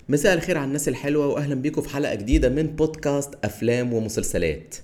مساء الخير على الناس الحلوة وأهلا بيكم في حلقة جديدة من بودكاست أفلام ومسلسلات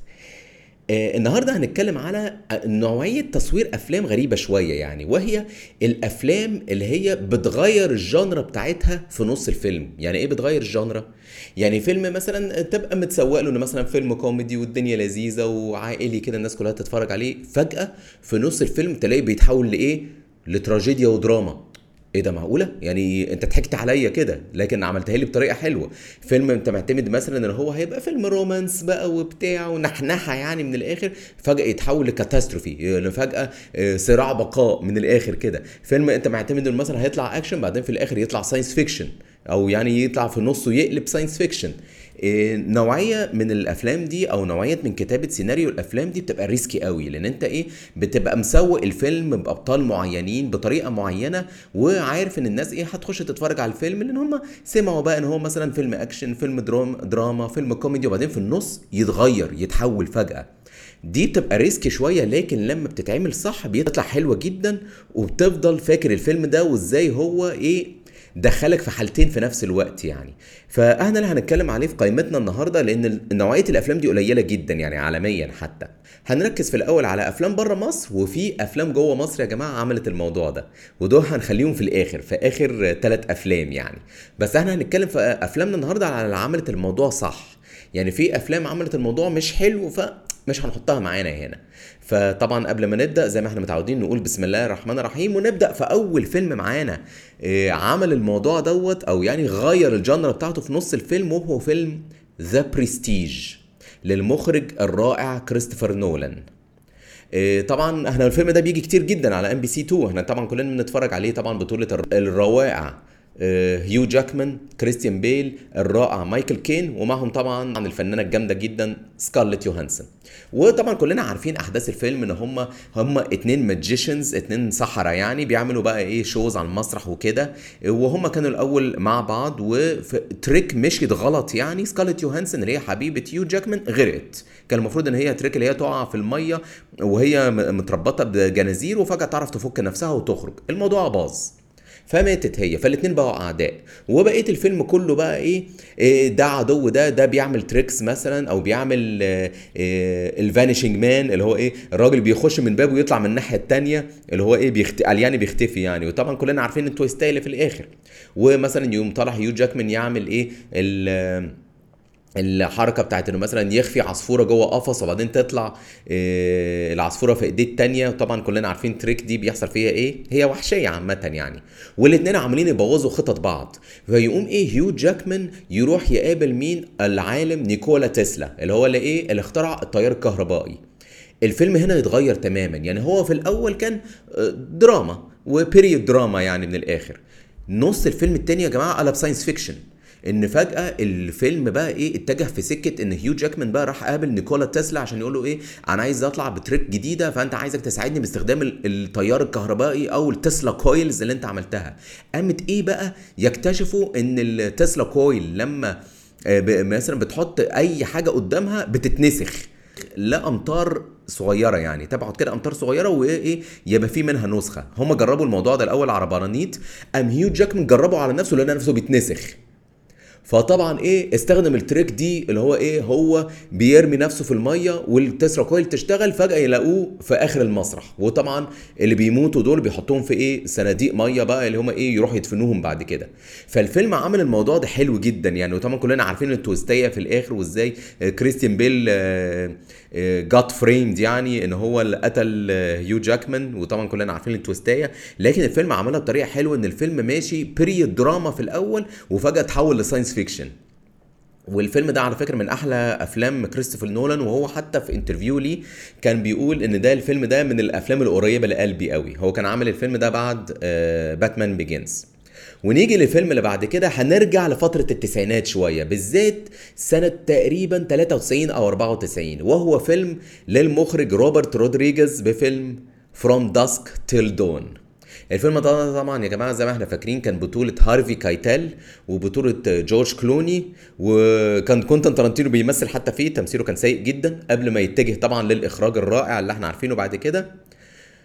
آه النهاردة هنتكلم على نوعية تصوير أفلام غريبة شوية يعني وهي الأفلام اللي هي بتغير الجانرا بتاعتها في نص الفيلم يعني إيه بتغير الجانرا؟ يعني فيلم مثلا تبقى متسوق له إنه مثلا فيلم كوميدي والدنيا لذيذة وعائلي كده الناس كلها تتفرج عليه فجأة في نص الفيلم تلاقيه بيتحول لإيه؟ لتراجيديا ودراما ايه ده معقوله يعني انت ضحكت عليا كده لكن عملتها لي بطريقه حلوه فيلم انت معتمد مثلا ان هو هيبقى فيلم رومانس بقى وبتاع ونحنحه يعني من الاخر فجاه يتحول لكاتاستروفي يعني فجاه آه، صراع بقاء من الاخر كده فيلم انت معتمد انه مثلا هيطلع اكشن بعدين في الاخر يطلع ساينس فيكشن او يعني يطلع في نصه يقلب ساينس فيكشن إيه، نوعيه من الافلام دي او نوعيه من كتابه سيناريو الافلام دي بتبقى ريسكي قوي لان انت ايه بتبقى مسوق الفيلم بابطال معينين بطريقه معينه وعارف ان الناس ايه هتخش تتفرج على الفيلم لان هم سمعوا بقى ان هو مثلا فيلم اكشن فيلم درام دراما فيلم كوميدي وبعدين في النص يتغير يتحول فجاه دي بتبقى ريسكي شويه لكن لما بتتعمل صح بيطلع حلوه جدا وبتفضل فاكر الفيلم ده وازاي هو ايه دخلك في حالتين في نفس الوقت يعني فاحنا اللي هنتكلم عليه في قائمتنا النهارده لان نوعيه الافلام دي قليله جدا يعني عالميا حتى هنركز في الاول على افلام بره مصر وفي افلام جوه مصر يا جماعه عملت الموضوع ده ودول هنخليهم في الاخر في اخر ثلاث افلام يعني بس احنا هنتكلم في افلامنا النهارده على اللي عملت الموضوع صح يعني في افلام عملت الموضوع مش حلو فمش هنحطها معانا هنا فطبعا قبل ما نبدا زي ما احنا متعودين نقول بسم الله الرحمن الرحيم ونبدا في اول فيلم معانا إيه، عمل الموضوع دوت او يعني غير الجانرا بتاعته في نص الفيلم وهو فيلم ذا برستيج للمخرج الرائع كريستوفر نولان إيه، طبعا احنا الفيلم ده بيجي كتير جدا على ام بي سي 2 احنا طبعا كلنا بنتفرج عليه طبعا بطوله الروائع آه، هيو جاكمان كريستيان بيل الرائع مايكل كين ومعهم طبعا عن الفنانه الجامده جدا سكارليت يوهانسون وطبعا كلنا عارفين احداث الفيلم ان هم هم اتنين ماجيشنز اتنين سحرة يعني بيعملوا بقى ايه شوز على المسرح وكده وهم كانوا الاول مع بعض وتريك مشيت غلط يعني سكارليت يوهانسون اللي هي حبيبه هيو جاكمان غرقت كان المفروض ان هي تريك اللي هي تقع في الميه وهي متربطه بجنازير وفجاه تعرف تفك نفسها وتخرج الموضوع باظ فماتت هي فالاتنين بقوا اعداء وبقيه الفيلم كله بقى ايه, إيه ده عدو ده ده بيعمل تريكس مثلا او بيعمل آه، آه، الفانيشنج مان اللي هو ايه الراجل بيخش من باب ويطلع من الناحيه الثانيه اللي هو ايه بيخت... يعني بيختفي يعني وطبعا كلنا عارفين التويست اللي في الاخر ومثلا يوم طلع هيو جاكمان يعمل ايه ال الحركه بتاعت انه مثلا يخفي عصفوره جوه قفص وبعدين تطلع إيه العصفوره في ايديه التانية وطبعا كلنا عارفين تريك دي بيحصل فيها ايه هي وحشيه عامه يعني والاثنين عاملين يبوظوا خطط بعض فيقوم ايه هيو جاكمان يروح يقابل مين العالم نيكولا تسلا اللي هو اللي ايه اللي اخترع التيار الكهربائي الفيلم هنا يتغير تماما يعني هو في الاول كان آه، دراما وبيريود دراما يعني من الاخر نص الفيلم التاني يا جماعه قلب ساينس فيكشن ان فجاه الفيلم بقى ايه اتجه في سكه ان هيو جاكمان بقى راح قابل نيكولا تسلا عشان يقول له ايه انا عايز اطلع بتريك جديده فانت عايزك تساعدني باستخدام التيار الكهربائي او التسلا كويلز اللي انت عملتها قامت ايه بقى يكتشفوا ان التسلا كويل لما آه، مثلا بتحط اي حاجه قدامها بتتنسخ لا امتار صغيره يعني تبعت كده امتار صغيره وايه يبقى في منها نسخه هم جربوا الموضوع ده الاول على بارانيت ام هيو جاكمان جربوا على نفسه لان نفسه بيتنسخ فطبعا ايه استخدم التريك دي اللي هو ايه هو بيرمي نفسه في الميه والتسرا كويل تشتغل فجاه يلاقوه في اخر المسرح وطبعا اللي بيموتوا دول بيحطوهم في ايه صناديق ميه بقى اللي هم ايه يروحوا يدفنوهم بعد كده فالفيلم عمل الموضوع ده حلو جدا يعني وطبعا كلنا عارفين التويستيه في الاخر وازاي كريستيان بيل جات فريمد يعني ان هو اللي قتل هيو جاكمان وطبعا كلنا عارفين التويستيه لكن الفيلم عملها بطريقه حلوه ان الفيلم ماشي بريود دراما في الاول وفجاه تحول لساينس فيكشن والفيلم ده على فكره من احلى افلام كريستوفر نولان وهو حتى في انترفيو لي كان بيقول ان ده الفيلم ده من الافلام القريبه لقلبي قوي هو كان عامل الفيلم ده بعد باتمان بيجنز ونيجي للفيلم اللي بعد كده هنرجع لفترة التسعينات شوية بالذات سنة تقريبا 93 أو 94 وهو فيلم للمخرج روبرت رودريجيز بفيلم From Dusk Till Dawn الفيلم ده طبعا يا جماعه زي ما احنا فاكرين كان بطوله هارفي كايتال وبطوله جورج كلوني وكان كونتن ترنتينو بيمثل حتى فيه تمثيله كان سيء جدا قبل ما يتجه طبعا للاخراج الرائع اللي احنا عارفينه بعد كده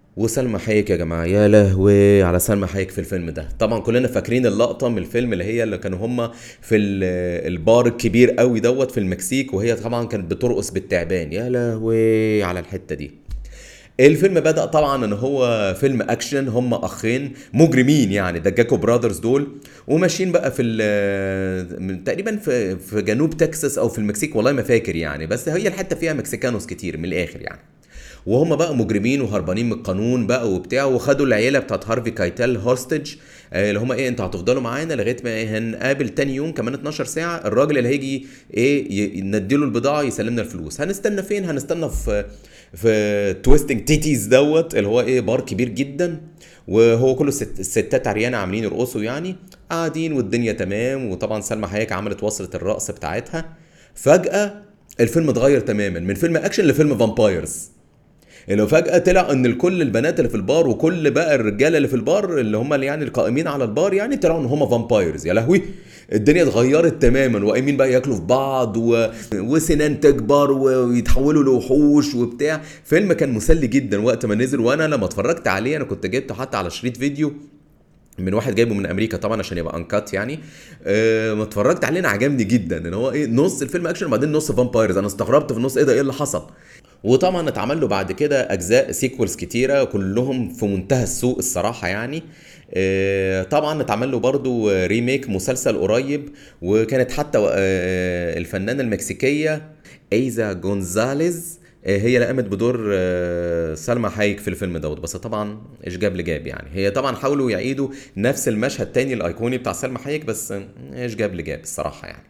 وسلمى حايك يا جماعه يا لهوي على سلمى حايك في الفيلم ده طبعا كلنا فاكرين اللقطه من الفيلم اللي هي اللي كانوا هما في ال- البار الكبير قوي دوت في المكسيك وهي طبعا كانت بترقص بالتعبان يا لهوي على الحته دي الفيلم بدأ طبعا ان هو فيلم اكشن هم اخين مجرمين يعني ده جاكو برادرز دول وماشيين بقى في ال- من- تقريبا في في جنوب تكساس او في المكسيك والله ما فاكر يعني بس هي الحته فيها مكسيكانوس كتير من الاخر يعني وهم بقى مجرمين وهربانين من القانون بقى وبتاع وخدوا العيله بتاعت هارفي كايتل هوستج اللي هم ايه انتوا هتفضلوا معانا لغايه ما إيه هنقابل تاني يوم كمان 12 ساعه الراجل اللي هيجي ايه ي- نديله البضاعه يسلمنا الفلوس هنستنى فين هنستنى في في تويستنج تيتيز دوت اللي هو ايه بار كبير جدا وهو كله ست الستات عريانه عاملين يرقصوا يعني قاعدين والدنيا تمام وطبعا سلمى حياك عملت وصلة الرقص بتاعتها فجأة الفيلم اتغير تماما من فيلم اكشن لفيلم فامبايرز اللي فجأة طلع ان كل البنات اللي في البار وكل بقى الرجاله اللي في البار اللي هم اللي يعني القائمين على البار يعني طلعوا ان هم فامبايرز يا لهوي الدنيا اتغيرت تماما وقايمين بقى ياكلوا في بعض و... وسنان تكبر ويتحولوا لوحوش وبتاع فيلم كان مسلي جدا وقت ما نزل وانا لما اتفرجت عليه انا كنت جبته حتى على شريط فيديو من واحد جايبه من امريكا طبعا عشان يبقى انكات يعني أه ما اتفرجت عليه انا عجبني جدا ان هو ايه نص الفيلم اكشن وبعدين نص فامبايرز انا استغربت في النص ايه ده ايه اللي حصل وطبعا اتعمل له بعد كده اجزاء سيكولز كتيره كلهم في منتهى السوء الصراحه يعني آه، طبعا اتعمل له برضو ريميك مسلسل قريب وكانت حتى آه، الفنانه المكسيكيه ايزا جونزاليز آه، هي اللي قامت بدور آه، سلمى حايك في الفيلم دوت بس طبعا ايش جاب لجاب يعني هي طبعا حاولوا يعيدوا نفس المشهد تاني الايقوني بتاع سلمى حايك بس آه، ايش جاب لجاب الصراحه يعني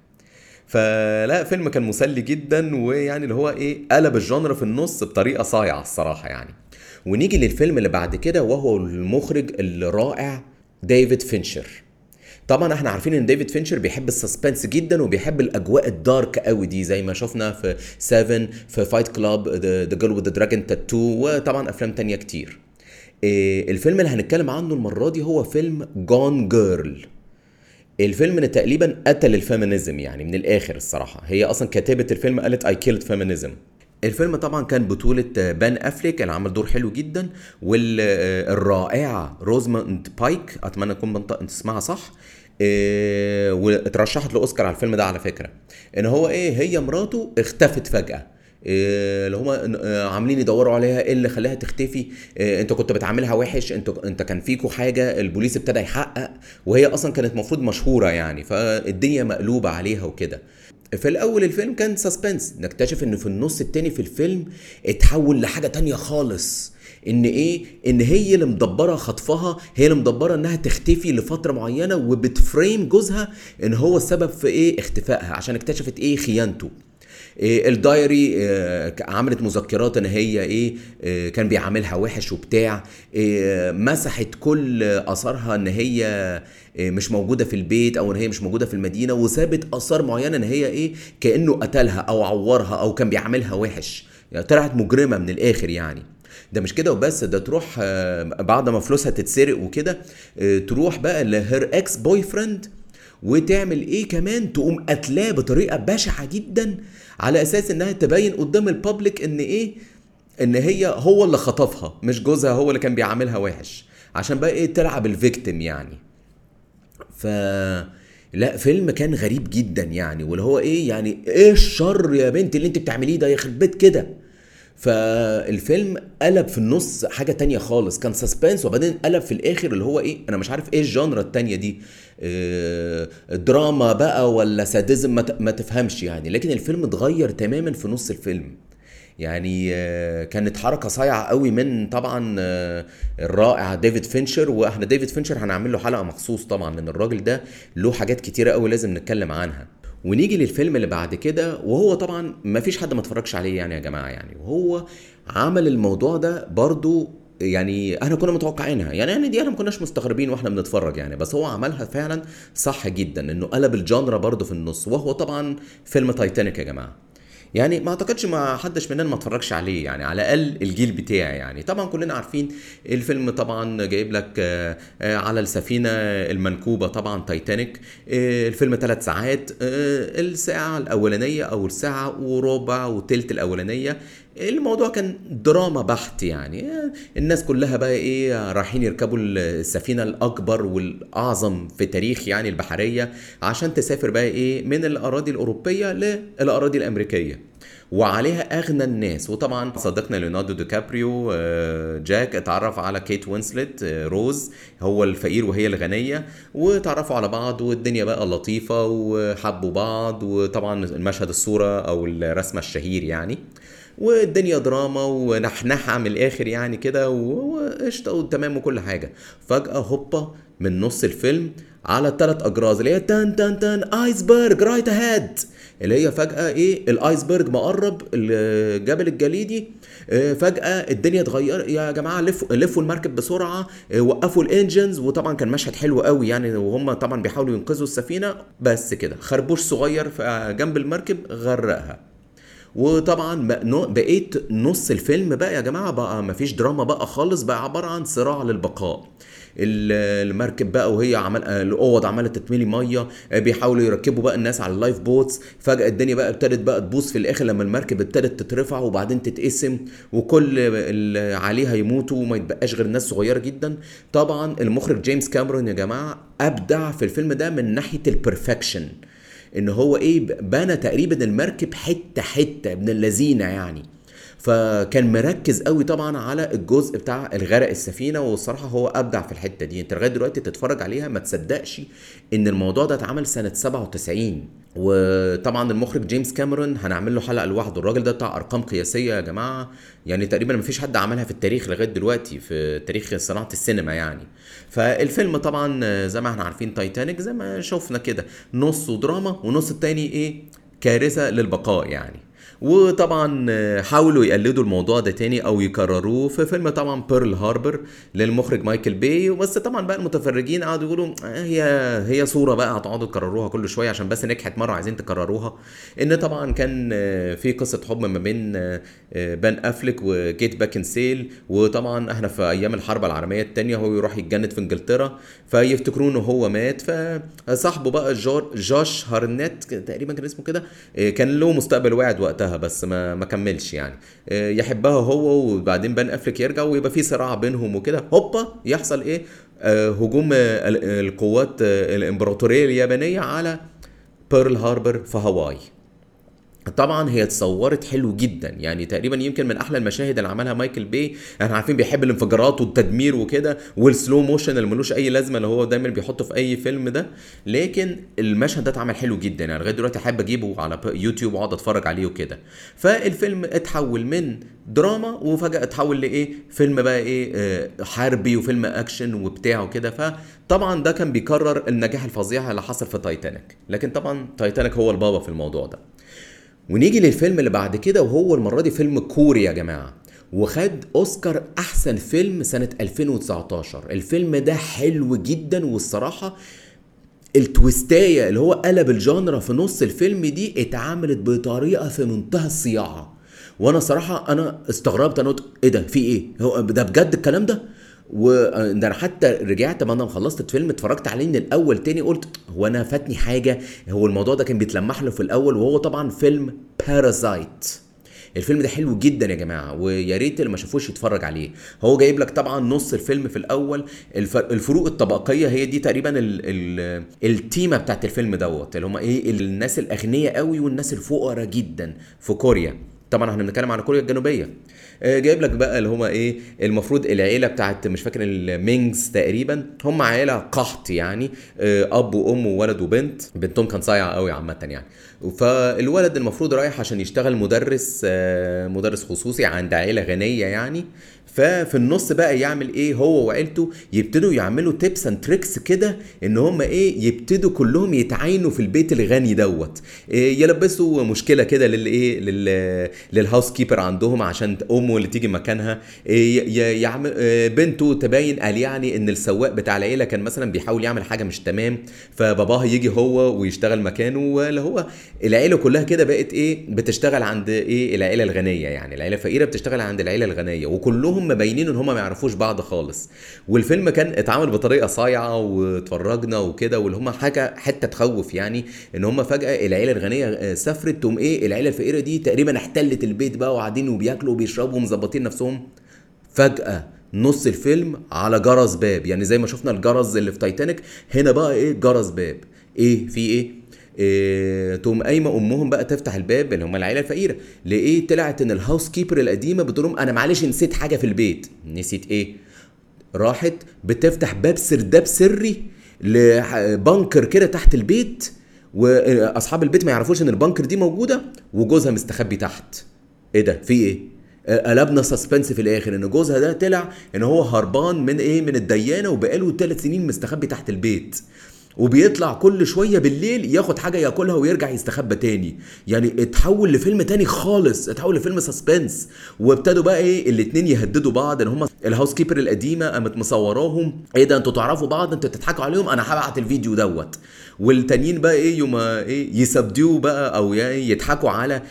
فلا فيلم كان مسلي جدا ويعني اللي هو ايه قلب الجانر في النص بطريقه صايعه الصراحه يعني ونيجي للفيلم اللي بعد كده وهو المخرج الرائع ديفيد فينشر طبعا احنا عارفين ان ديفيد فينشر بيحب السسبنس جدا وبيحب الاجواء الدارك قوي دي زي ما شفنا في 7 في فايت كلاب ذا جيرل وذ ذا دراجون تاتو وطبعا افلام تانية كتير إيه الفيلم اللي هنتكلم عنه المره دي هو فيلم جون جيرل الفيلم اللي تقريبا قتل الفيمينيزم يعني من الاخر الصراحه هي اصلا كاتبه الفيلم قالت اي كيلد فيمينيزم الفيلم طبعا كان بطولة بان افليك اللي عمل دور حلو جدا والرائعة روزموند بايك اتمنى اكون بنطق اسمها صح إيه، واترشحت لاوسكار على الفيلم ده على فكرة ان هو ايه هي مراته اختفت فجأة إيه، اللي هما آه، عاملين يدوروا عليها ايه اللي خلاها تختفي إيه، انت كنت بتعاملها وحش انت انت كان فيكوا حاجه البوليس ابتدى يحقق وهي اصلا كانت المفروض مشهوره يعني فالدنيا مقلوبه عليها وكده في الاول الفيلم كان سسبنس نكتشف ان في النص التاني في الفيلم اتحول لحاجه تانية خالص ان ايه ان هي اللي مدبره خطفها هي اللي مدبره انها تختفي لفتره معينه وبتفريم جوزها ان هو السبب في ايه اختفائها عشان اكتشفت ايه خيانته إيه الدايري آه، عملت مذكرات ان هي ايه آه، كان بيعاملها وحش وبتاع إيه مسحت كل اثارها ان هي آه، مش موجوده في البيت او ان هي مش موجوده في المدينه وسابت اثار معينه ان هي ايه كانه قتلها او عورها او كان بيعاملها وحش يعني طلعت مجرمه من الاخر يعني ده مش كده وبس ده تروح آه، بعد ما فلوسها تتسرق وكده آه، تروح بقى لهير اكس بوي فريند وتعمل ايه كمان تقوم قتلاه بطريقه بشعه جدا على اساس انها تبين قدام البابليك ان ايه ان هي هو اللي خطفها مش جوزها هو اللي كان بيعاملها وحش عشان بقى ايه تلعب الفيكتيم يعني ف لا فيلم كان غريب جدا يعني واللي هو ايه يعني ايه الشر يا بنتي اللي انت بتعمليه ده يخرب بيت كده فالفيلم قلب في النص حاجة تانية خالص كان سسبنس وبعدين قلب في الاخر اللي هو ايه انا مش عارف ايه الجانرا التانية دي إيه دراما بقى ولا ساديزم ما ت- ما تفهمش يعني لكن الفيلم اتغير تماما في نص الفيلم يعني آه، كانت حركه صايعه قوي من طبعا آه، الرائع ديفيد فينشر واحنا ديفيد فينشر هنعمل له حلقه مخصوص طبعا لان الراجل ده له حاجات كتيره قوي لازم نتكلم عنها ونيجي للفيلم اللي بعد كده وهو طبعا ما فيش حد ما اتفرجش عليه يعني يا جماعه يعني وهو عمل الموضوع ده برضو يعني احنا كنا متوقعينها يعني يعني دي احنا ما كناش مستغربين واحنا بنتفرج يعني بس هو عملها فعلا صح جدا انه قلب الجانرا برضو في النص وهو طبعا فيلم تايتانيك يا جماعه يعني ما اعتقدش ما حدش مننا ما اتفرجش عليه يعني على الاقل الجيل بتاعي يعني طبعا كلنا عارفين الفيلم طبعا جايب لك آه، آه، على السفينه المنكوبه طبعا تايتانيك آه، الفيلم ثلاث ساعات آه، الساعه الاولانيه او الساعه وربع وتلت الاولانيه الموضوع كان دراما بحت يعني الناس كلها بقى ايه رايحين يركبوا السفينه الاكبر والاعظم في تاريخ يعني البحريه عشان تسافر بقى ايه من الاراضي الاوروبيه للاراضي الامريكيه وعليها اغنى الناس وطبعا صديقنا ليوناردو دي كابريو آه، جاك اتعرف على كيت وينسلت آه، روز هو الفقير وهي الغنيه وتعرفوا على بعض والدنيا بقى لطيفه وحبوا بعض وطبعا المشهد الصوره او الرسمه الشهير يعني والدنيا دراما ونحنحة من الاخر يعني كده وقشطه وتمام وكل حاجه فجاه هوبا من نص الفيلم على الثلاث اجراز اللي هي تن تن تن ايسبرج رايت اهيد اللي هي فجاه ايه الايسبرج مقرب الجبل الجليدي آه، فجاه الدنيا اتغير يا جماعه لفوا لفوا المركب بسرعه آه، وقفوا الانجنز وطبعا كان مشهد حلو قوي يعني وهم طبعا بيحاولوا ينقذوا السفينه بس كده خربوش صغير جنب المركب غرقها وطبعا بقيت نص الفيلم بقى يا جماعه بقى مفيش دراما بقى خالص بقى عباره عن صراع للبقاء المركب بقى وهي عمال الاوض عماله تتملي ميه بيحاولوا يركبوا بقى الناس على اللايف بوتس فجاه الدنيا بقى ابتدت بقى تبوظ في الاخر لما المركب ابتدت تترفع وبعدين تتقسم وكل اللي عليها يموتوا وما يتبقاش غير ناس صغيره جدا طبعا المخرج جيمس كاميرون يا جماعه ابدع في الفيلم ده من ناحيه البرفكشن ان هو ايه بنى تقريبا المركب حته حته من اللذينه يعني فكان مركز قوي طبعا على الجزء بتاع الغرق السفينه والصراحه هو ابدع في الحته دي انت لغايه دلوقتي تتفرج عليها ما تصدقش ان الموضوع ده اتعمل سنه 97 وطبعا المخرج جيمس كاميرون هنعمل له حلقه لوحده الراجل ده بتاع ارقام قياسيه يا جماعه يعني تقريبا ما فيش حد عملها في التاريخ لغايه دلوقتي في تاريخ صناعه السينما يعني فالفيلم طبعا زي ما احنا عارفين تايتانيك زي ما شفنا كده نصه دراما ونص التاني ايه كارثه للبقاء يعني وطبعا حاولوا يقلدوا الموضوع ده تاني او يكرروه في فيلم طبعا بيرل هاربر للمخرج مايكل باي بس طبعا بقى المتفرجين قعدوا يقولوا آه، هي هي صوره بقى هتقعدوا تكرروها كل شويه عشان بس نجحت مره عايزين تكرروها ان طبعا كان في قصه حب ما بين بان افليك وجيت باكنسيل وطبعا احنا في ايام الحرب العالميه الثانيه هو يروح يتجند في انجلترا فيفتكروا انه هو مات فصاحبه بقى جوش هارنت تقريبا كان اسمه كده كان له مستقبل واعد وقتها وقتها بس ما ما كملش يعني آه، يحبها هو وبعدين بان افليك يرجع ويبقى في صراع بينهم وكده هوبا يحصل ايه آه، هجوم القوات الامبراطوريه اليابانيه على بيرل هاربر في هاواي طبعا هي اتصورت حلو جدا يعني تقريبا يمكن من احلى المشاهد اللي عملها مايكل بي احنا عارفين بيحب الانفجارات والتدمير وكده والسلو موشن اللي ملوش اي لازمه اللي هو دايما بيحطه في اي فيلم ده لكن المشهد ده اتعمل حلو جدا يعني لغايه دلوقتي احب اجيبه على يوتيوب واقعد اتفرج عليه وكده فالفيلم اتحول من دراما وفجاه اتحول لايه فيلم بقى ايه آه، حربي وفيلم اكشن وبتاع وكده فطبعا ده كان بيكرر النجاح الفظيع اللي حصل في تايتانيك لكن طبعا تايتانيك هو البابا في الموضوع ده ونيجي للفيلم اللي بعد كده وهو المرة دي فيلم كوري يا جماعة وخد اوسكار احسن فيلم سنة 2019 الفيلم ده حلو جدا والصراحة التويستاية اللي هو قلب الجانرا في نص الفيلم دي اتعملت بطريقة في منتهى الصياعة وانا صراحة انا استغربت انا قلت ايه ده في ايه هو ده بجد الكلام ده وده انا حتى رجعت ما انا خلصت الفيلم اتفرجت عليه من الاول تاني قلت هو انا فاتني حاجه هو الموضوع ده كان بيتلمح له في الاول وهو طبعا فيلم بارازايت الفيلم ده حلو جدا يا جماعه ويا ريت اللي ما شافوش يتفرج عليه هو جايب لك طبعا نص الفيلم في الاول الفروق الطبقيه هي دي تقريبا ال ال التيمه بتاعت الفيلم دوت اللي هم ايه الناس الاغنياء قوي والناس الفقراء جدا في كوريا طبعا احنا بنتكلم على كوريا الجنوبيه آه، جايب لك بقى اللي هما ايه المفروض العيله بتاعت مش فاكر المينجز تقريبا هم عيله قحط يعني آه، اب وام وولد وبنت بنتهم كان صايعه قوي عامه يعني فالولد المفروض رايح عشان يشتغل مدرس آه، مدرس خصوصي عند عيله غنيه يعني ففي النص بقى يعمل ايه هو وعيلته يبتدوا يعملوا تيبس اند تريكس كده ان هم ايه يبتدوا كلهم يتعاينوا في البيت الغني دوت إيه يلبسوا مشكله كده للايه للهاوس كيبر عندهم عشان امه اللي تيجي مكانها إيه يعمل إيه بنته تبين قال يعني ان السواق بتاع العيله كان مثلا بيحاول يعمل حاجه مش تمام فباباها يجي هو ويشتغل مكانه واللي هو العيله كلها كده بقت ايه بتشتغل عند ايه العيله الغنيه يعني العيله الفقيره بتشتغل عند العيله الغنيه وكلهم هم مبينين ان هم ما يعرفوش بعض خالص والفيلم كان اتعمل بطريقه صايعه واتفرجنا وكده واللي هم حاجه حته تخوف يعني ان هم فجاه العيله الغنيه آه، سافرت تقوم ايه العيله الفقيره دي تقريبا احتلت محلة البيت بقى وقاعدين وبياكلوا وبيشربوا ومظبطين نفسهم فجأة نص الفيلم على جرس باب يعني زي ما شفنا الجرس اللي في تايتانيك هنا بقى ايه جرس باب ايه في ايه إيه تقوم قايمه امهم بقى تفتح الباب اللي هم العيله الفقيره لقيه طلعت ان الهاوس كيبر القديمه بتقول لهم انا معلش نسيت حاجه في البيت نسيت ايه راحت بتفتح باب سرداب سري لبنكر كده تحت البيت واصحاب البيت ما يعرفوش ان البنكر دي موجوده وجوزها مستخبي تحت ايه ده في ايه قلبنا سسبنس في الاخر ان جوزها ده طلع ان هو هربان من ايه من الديانه وبقاله ثلاث سنين مستخبي تحت البيت وبيطلع كل شويه بالليل ياخد حاجه ياكلها ويرجع يستخبى تاني يعني اتحول لفيلم تاني خالص اتحول لفيلم سسبنس وابتدوا بقى ايه الاتنين يهددوا بعض ان هم الهاوس كيبر القديمه قامت مصوراهم ايه ده انتوا تعرفوا بعض انتوا تضحكوا عليهم انا هبعت الفيديو دوت والتانيين بقى ايه يوم ايه يسبدوا بقى او يعني يضحكوا على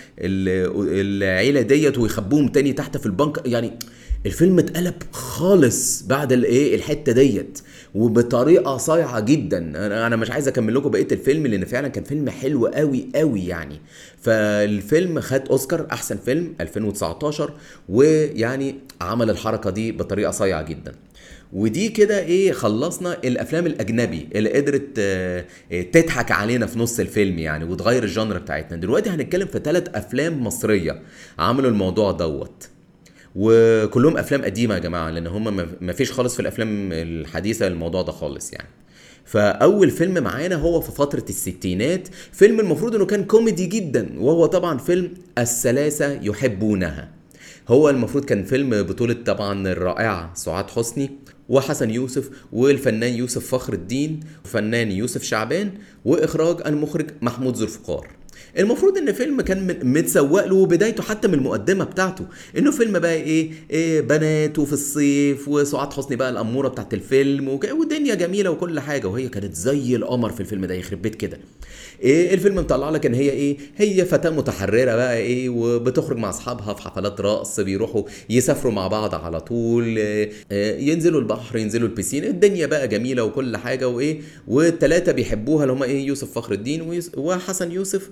العيله ديت ويخبوهم تاني تحت في البنك يعني الفيلم اتقلب خالص بعد الايه الحته ديت وبطريقه صايعه جدا انا مش عايز اكمل لكم بقيه الفيلم لان فعلا كان فيلم حلو قوي قوي يعني فالفيلم خد اوسكار احسن فيلم 2019 ويعني عمل الحركه دي بطريقه صايعه جدا ودي كده ايه خلصنا الافلام الاجنبي اللي قدرت تضحك علينا في نص الفيلم يعني وتغير الجانر بتاعتنا دلوقتي هنتكلم في ثلاث افلام مصريه عملوا الموضوع دوت وكلهم افلام قديمه يا جماعه لان هم ما فيش خالص في الافلام الحديثه الموضوع ده خالص يعني فاول فيلم معانا هو في فتره الستينات فيلم المفروض انه كان كوميدي جدا وهو طبعا فيلم الثلاثه يحبونها هو المفروض كان فيلم بطولة طبعا الرائعة سعاد حسني وحسن يوسف والفنان يوسف فخر الدين وفنان يوسف شعبان واخراج المخرج محمود ذوالفقار المفروض ان فيلم كان متسوق له بدايته حتى من المقدمه بتاعته انه فيلم بقى ايه, إيه بنات وفي الصيف وسعاد حسني بقى الاموره بتاعت الفيلم ودنيا جميله وكل حاجه وهي كانت زي القمر في الفيلم ده يخرب بيت كده ايه الفيلم مطلع لك ان هي ايه هي فتاه متحرره بقى ايه وبتخرج مع اصحابها في حفلات رقص بيروحوا يسافروا مع بعض على طول إيه ينزلوا البحر ينزلوا البسين الدنيا بقى جميله وكل حاجه وايه والثلاثه بيحبوها اللي هم ايه يوسف فخر الدين وحسن يوسف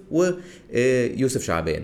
ويوسف شعبان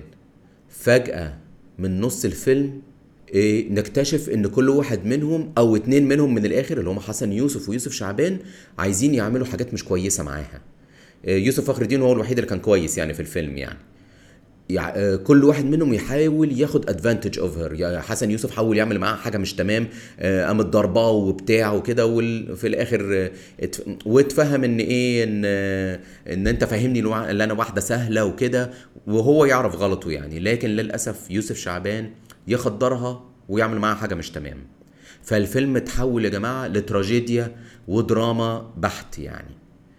فجاه من نص الفيلم إيه نكتشف ان كل واحد منهم او اتنين منهم من الاخر اللي هم حسن يوسف ويوسف شعبان عايزين يعملوا حاجات مش كويسه معاها يوسف فخر الدين هو الوحيد اللي كان كويس يعني في الفيلم يعني يع... كل واحد منهم يحاول ياخد ادفانتج اوف هير يعني حسن يوسف حاول يعمل معاها حاجه مش تمام قامت ضرباه وبتاع وكده وفي الاخر ات... واتفهم ان ايه ان ان انت فاهمني ان انا واحده سهله وكده وهو يعرف غلطه يعني لكن للاسف يوسف شعبان يخدرها ويعمل معاها حاجه مش تمام فالفيلم اتحول يا جماعه لتراجيديا ودراما بحت يعني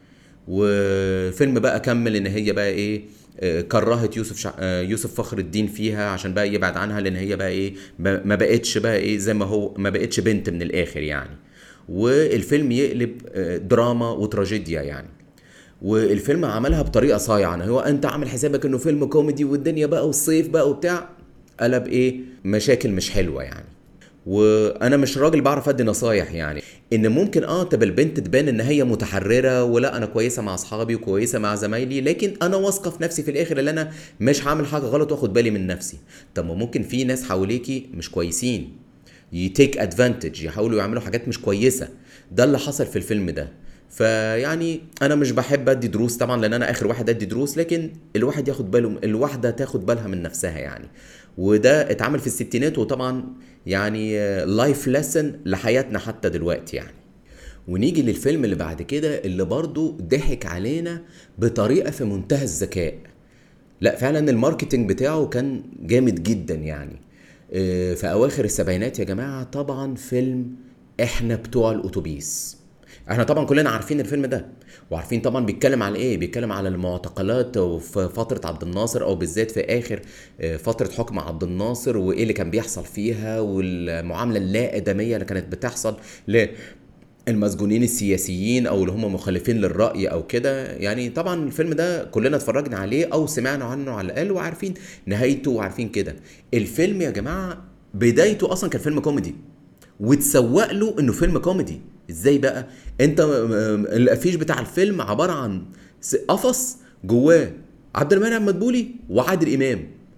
وفيلم بقى كمل ان هي بقى ايه كرهت يوسف شع... يوسف فخر الدين فيها عشان بقى يبعد عنها لان هي بقى ايه ما بقتش بقى ايه زي ما هو ما بقتش بنت من الاخر يعني والفيلم يقلب دراما وتراجيديا يعني والفيلم عملها بطريقه صايعه هو انت عامل حسابك انه فيلم كوميدي والدنيا بقى والصيف بقى وبتاع قلب ايه مشاكل مش حلوه يعني وانا مش راجل بعرف ادي نصايح يعني ان ممكن اه تبقى البنت تبان ان هي متحرره ولا انا كويسه مع اصحابي وكويسه مع زمايلي لكن انا واثقه في نفسي في الاخر ان انا مش هعمل حاجه غلط واخد بالي من نفسي طب ما ممكن في ناس حواليكي مش كويسين يتيك ادفانتج يحاولوا يعملوا حاجات مش كويسه ده اللي حصل في الفيلم ده فيعني انا مش بحب ادي دروس طبعا لان انا اخر واحد ادي دروس لكن الواحد ياخد باله الواحده تاخد بالها من نفسها يعني وده اتعمل في الستينات وطبعا يعني لايف ليسن لحياتنا حتى دلوقتي يعني ونيجي للفيلم اللي بعد كده اللي برضو ضحك علينا بطريقه في منتهى الذكاء لا فعلا الماركتينج بتاعه كان جامد جدا يعني في اواخر السبعينات يا جماعه طبعا فيلم احنا بتوع الاتوبيس احنا طبعا كلنا عارفين الفيلم ده وعارفين طبعا بيتكلم على ايه بيتكلم على المعتقلات في فتره عبد الناصر او بالذات في اخر فتره حكم عبد الناصر وايه اللي كان بيحصل فيها والمعامله اللا ادميه اللي كانت بتحصل المسجونين السياسيين او اللي هم مخالفين للراي او كده يعني طبعا الفيلم ده كلنا اتفرجنا عليه او سمعنا عنه على الاقل وعارفين نهايته وعارفين كده الفيلم يا جماعه بدايته اصلا كان فيلم كوميدي وتسوق له انه فيلم كوميدي ازاي بقى انت الافيش بتاع الفيلم عباره عن قفص جواه عبد المنعم مدبولي وعادل امام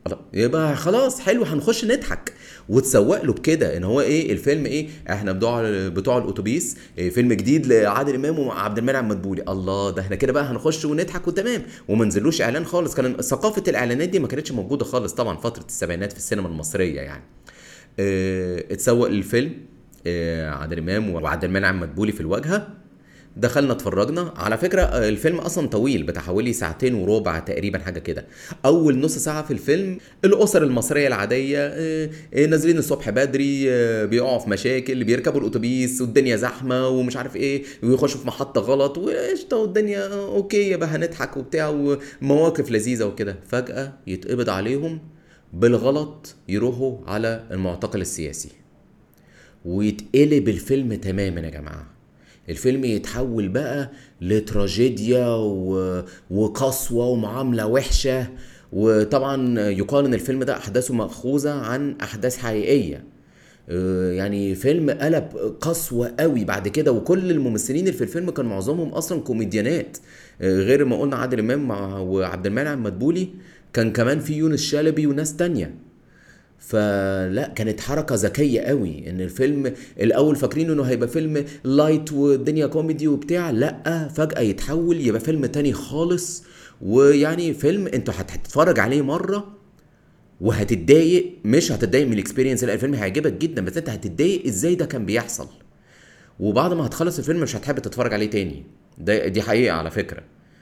الله، يبقى خلاص حلو هنخش نضحك وتسوق له بكده ان هو ايه الفيلم ايه احنا بتوع بتوع الاتوبيس إيه فيلم جديد لعادل امام وعبد المنعم مدبولي الله ده احنا كده بقى هنخش ونضحك وتمام وما نزلوش اعلان خالص كان ثقافه الاعلانات دي ما كانتش موجوده خالص طبعا فتره السبعينات في السينما المصريه يعني اه اتسوق للفيلم اه عادل امام وعبد المنعم مدبولي في الواجهه دخلنا اتفرجنا على فكرة آه، الفيلم أصلا طويل بتاع حوالي ساعتين وربع تقريبا حاجة كده أول نص ساعة في الفيلم الأسر المصرية العادية آه، آه، نازلين الصبح بدري آه، بيقعوا في مشاكل بيركبوا الأتوبيس والدنيا زحمة ومش عارف إيه ويخشوا في محطة غلط وقشطة والدنيا أوكي يبقى هنضحك وبتاع ومواقف لذيذة وكده فجأة يتقبض عليهم بالغلط يروحوا على المعتقل السياسي ويتقلب الفيلم تماما يا جماعه الفيلم يتحول بقى لتراجيديا و... وقسوة ومعاملة وحشة وطبعا يقال ان الفيلم ده احداثه مأخوذة عن احداث حقيقية آه، يعني فيلم قلب قسوة قوي بعد كده وكل الممثلين اللي في الفيلم كان معظمهم اصلا كوميديانات آه، غير ما قلنا عادل امام مع وعبد المنعم مدبولي كان كمان في يونس شلبي وناس تانية فلا كانت حركه ذكيه قوي ان الفيلم الاول فاكرين انه هيبقى فيلم لايت والدنيا كوميدي وبتاع لا فجاه يتحول يبقى فيلم تاني خالص ويعني فيلم انت هتتفرج عليه مره وهتتضايق مش هتتضايق من الاكسبيرينس لا الفيلم هيعجبك جدا بس انت هتتضايق ازاي ده كان بيحصل وبعد ما هتخلص الفيلم مش هتحب تتفرج عليه تاني ده دي حقيقه على فكره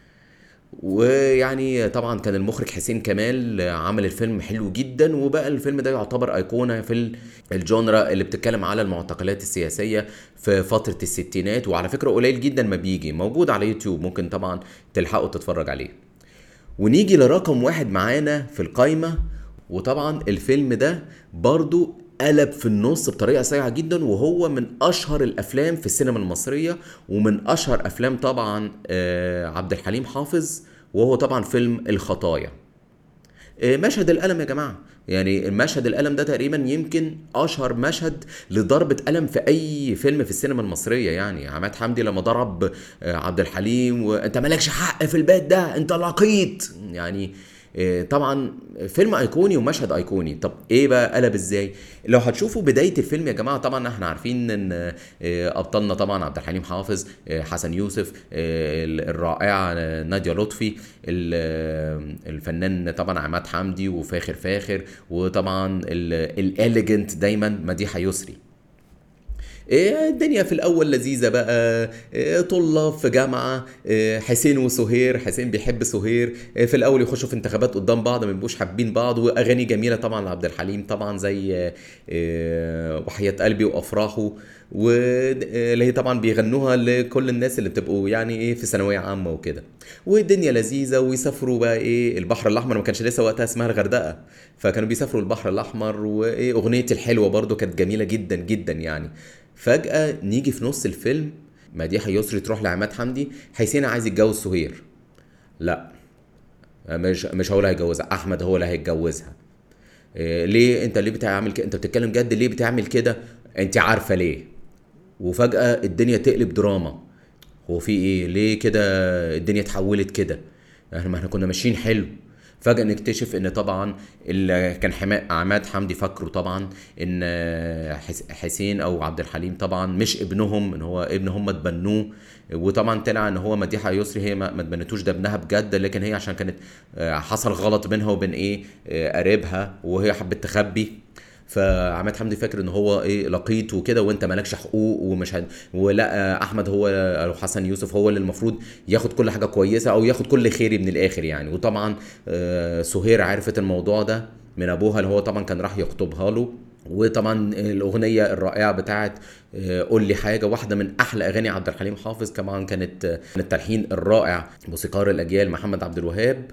ويعني طبعا كان المخرج حسين كمال عمل الفيلم حلو جدا وبقى الفيلم ده يعتبر ايقونه في ال- الجونرا اللي بتتكلم على المعتقلات السياسيه في فتره الستينات وعلى فكره قليل جدا ما بيجي موجود على يوتيوب ممكن طبعا تلحقوا تتفرج عليه ونيجي لرقم واحد معانا في القايمة وطبعا الفيلم ده برضو قلب في النص بطريقة سريعة جدا وهو من أشهر الأفلام في السينما المصرية ومن أشهر أفلام طبعا آه، عبد الحليم حافظ وهو طبعا فيلم الخطايا آه، مشهد القلم يا جماعه يعني المشهد القلم ده تقريبا يمكن اشهر مشهد لضربه قلم في اي فيلم في السينما المصريه يعني عماد حمدي لما ضرب آه، عبد الحليم وانت مالكش حق في البيت ده انت لقيط يعني آه، طبعا فيلم ايقوني ومشهد ايقوني طب ايه بقى قلب ازاي لو هتشوفوا بدايه الفيلم يا جماعه طبعا احنا عارفين ان آه، ابطالنا طبعا عبد الحليم حافظ آه، حسن يوسف آه، الرائعه آه، ناديه لطفي ال- الفنان طبعا عماد حمدي وفاخر فاخر وطبعا الاليجنت دايما مديحه يسري إيه الدنيا في الاول لذيذه بقى إيه طلاب في جامعه إيه حسين وسهير حسين بيحب سهير إيه في الاول يخشوا في انتخابات قدام بعض ما بيبقوش حابين بعض واغاني جميله طبعا لعبد الحليم طبعا زي إيه وحياه قلبي وافراحه واللي هي طبعا بيغنوها لكل الناس اللي بتبقوا يعني ايه في ثانويه عامه وكده والدنيا لذيذه ويسافروا بقى ايه البحر الاحمر ما كانش لسه وقتها اسمها الغردقه فكانوا بيسافروا البحر الاحمر وايه اغنيه الحلوه برضو كانت جميله جدا جدا يعني فجاه نيجي في نص الفيلم مديحه يسري تروح لعماد حمدي حسين عايز يتجوز سهير لا مش مش هو اللي هيتجوزها احمد هو اللي هيتجوزها إيه ليه انت ليه بتعمل كده انت بتتكلم جد ليه بتعمل كده انت عارفه ليه وفجأة الدنيا تقلب دراما هو في ايه ليه كده الدنيا اتحولت كده احنا ما احنا كنا ماشيين حلو فجأة نكتشف ان طبعا اللي كان حما- عماد حمدي فاكره طبعا ان حس- حسين او عبد الحليم طبعا مش ابنهم ان هو ابن هم اتبنوه وطبعا طلع ان هو مديحه يسري هي ما ما اتبنتوش ده ابنها بجد لكن هي عشان كانت آه، حصل غلط بينها وبين ايه آه، قريبها وهي حبت تخبي فعماد حمدي فاكر ان هو ايه لقيط وكده وانت مالكش حقوق ومش هد... ولا احمد هو او حسن يوسف هو اللي المفروض ياخد كل حاجه كويسه او ياخد كل خيري من الاخر يعني وطبعا آه، سهير عرفت الموضوع ده من ابوها اللي هو طبعا كان راح يخطبها له وطبعا الاغنيه الرائعه بتاعت آه، قول لي حاجه واحده من احلى اغاني عبد الحليم حافظ كمان كانت آه، التلحين الرائع موسيقار الاجيال محمد عبد الوهاب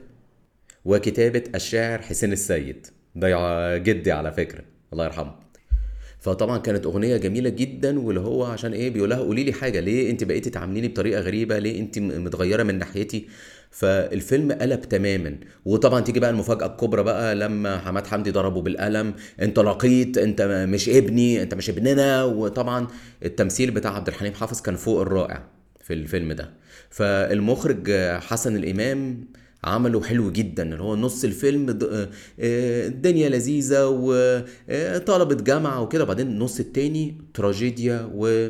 وكتابة الشاعر حسين السيد ده يع- جدي على فكرة الله يرحمه فطبعا كانت اغنيه جميله جدا واللي هو عشان ايه بيقول لها قولي لي حاجه ليه انت بقيتي تعامليني بطريقه غريبه ليه انت م- متغيره من ناحيتي فالفيلم قلب تماما وطبعا تيجي بقى المفاجاه الكبرى بقى لما حماد حمدي ضربه بالقلم انت لقيط انت م- مش ابني انت مش ابننا وطبعا التمثيل بتاع عبد الحليم حافظ كان فوق الرائع في الفيلم ده فالمخرج حسن الامام عمله حلو جدا اللي هو نص الفيلم د- آه، آه، الدنيا لذيذة وطلبة جامعة وكده وبعدين النص التاني تراجيديا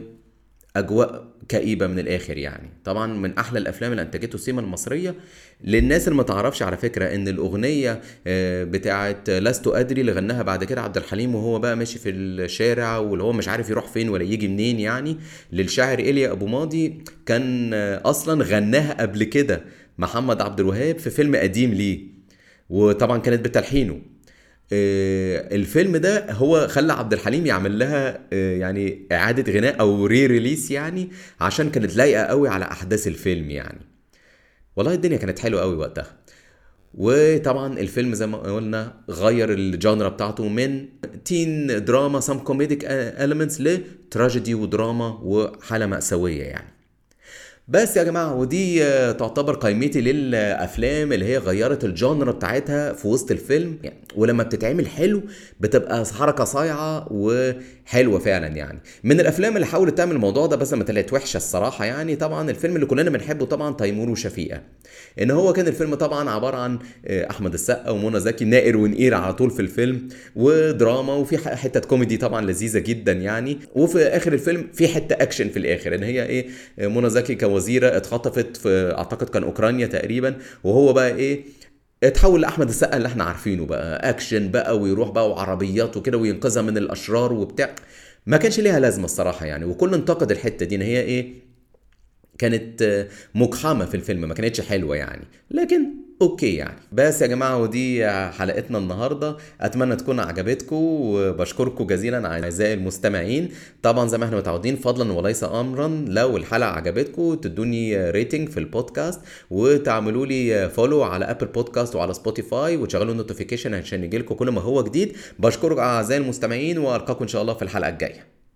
واجواء كئيبه من الاخر يعني طبعا من احلى الافلام اللي انتجته السينما المصريه للناس اللي ما تعرفش على فكره ان الاغنيه آه، بتاعه لست ادري اللي غناها بعد كده عبد الحليم وهو بقى ماشي في الشارع واللي هو مش عارف يروح فين ولا يجي منين يعني للشاعر ايليا ابو ماضي كان آه، اصلا غناها قبل كده محمد عبد الوهاب في فيلم قديم ليه وطبعا كانت بتلحينه آه، الفيلم ده هو خلى عبد الحليم يعمل لها آه، يعني اعاده غناء او ري ريليس يعني عشان كانت لايقه قوي على احداث الفيلم يعني والله الدنيا كانت حلوه قوي وقتها وطبعا الفيلم زي ما قلنا غير الجانرا بتاعته من تين دراما سام كوميديك elements لتراجيدي ودراما وحاله مأساويه يعني بس يا جماعة ودي آه، تعتبر قائمتي للأفلام اللي هي غيرت الجانرا بتاعتها في وسط الفيلم يعني ولما بتتعمل حلو بتبقى حركة صايعة وحلوة فعلا يعني من الأفلام اللي حاولت تعمل الموضوع ده بس لما طلعت وحشة الصراحة يعني طبعا الفيلم اللي كلنا بنحبه طبعا تيمور وشفيقة إن هو كان الفيلم طبعا عبارة عن آه، أحمد السقا ومنى زكي نائر ونقير على طول في الفيلم ودراما وفي ح- حتة كوميدي طبعا لذيذة جدا يعني وفي آخر الفيلم في حتة أكشن في الآخر إن هي إيه آه، منى زكي كوزيرة اتخطفت في أعتقد كان أوكرانيا تقريبا وهو بقى إيه اتحول لاحمد السقا اللي احنا عارفينه بقى اكشن بقى ويروح بقى وعربيات وكده وينقذها من الاشرار وبتاع ما كانش ليها لازمه الصراحه يعني وكل انتقد الحته دي ان هي ايه كانت آه، مقحمه في الفيلم ما كانتش حلوه يعني لكن اوكي يعني بس يا جماعه ودي حلقتنا النهارده اتمنى تكون عجبتكم وبشكركم جزيلا اعزائي المستمعين طبعا زي ما احنا متعودين فضلا وليس امرا لو الحلقه عجبتكم تدوني ريتنج في البودكاست وتعملوا لي فولو على ابل بودكاست وعلى سبوتيفاي وتشغلوا النوتيفيكيشن عشان يجيلكم كل ما هو جديد بشكركم اعزائي المستمعين والقاكم ان شاء الله في الحلقه الجايه